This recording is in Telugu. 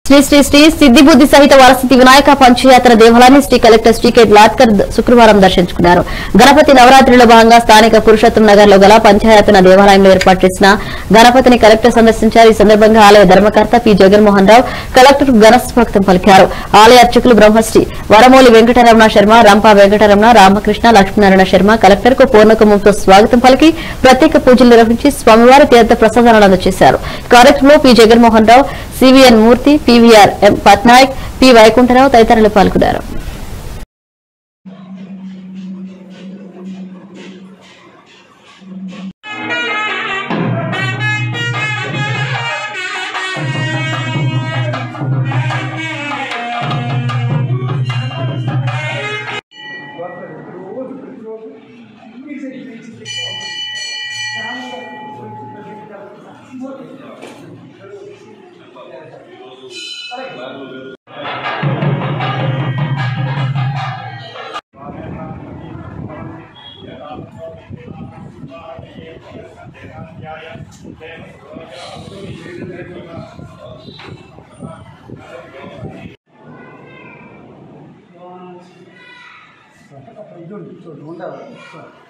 శ్రీ శ్రీ శ్రీ సిద్ధిబుద్ధి సహిత వరస్థితి వినాయక పంచయాత్ర దేవాలయాన్ని శ్రీ కలెక్టర్ శ్రీ కె లాట్కర్ ద- శుక్రవారం దర్శించుకున్నారు గణపతి నవరాత్రిలో భాగంగా స్థానిక పురుషోత్తం నగర్ లో గల పంచాయతన దేవాలయంలో ఏర్పాటు చేసిన గణపతిని కలెక్టర్ సందర్శించారు ఈ సందర్భంగా ఆలయ ధర్మకర్త పి జగన్మోహన్ రావు కలెక్టర్ గణస్వాగతం పలికారు ఆలయ అర్చకులు బ్రహ్మశ్రీ వరమూలి వెంకటరమణ శర్మ రంపా వెంకటరమణ రామకృష్ణ లక్ష్మీనారాయణ శర్మ కలెక్టర్ కు పూర్ణకుమంతో స్వాగతం పలికి ప్రత్యేక పూజలు నిర్వహించి స్వామివారి తీర్థ ప్రసాదాలను అందజేశారు కార్యక్రమంలో P Jaganmohan Rao CVN Murthy PVR M Patnaik P Vaikuntharao తదితరులు పాల్గొన్నారు ఇది చూడు ఉండవు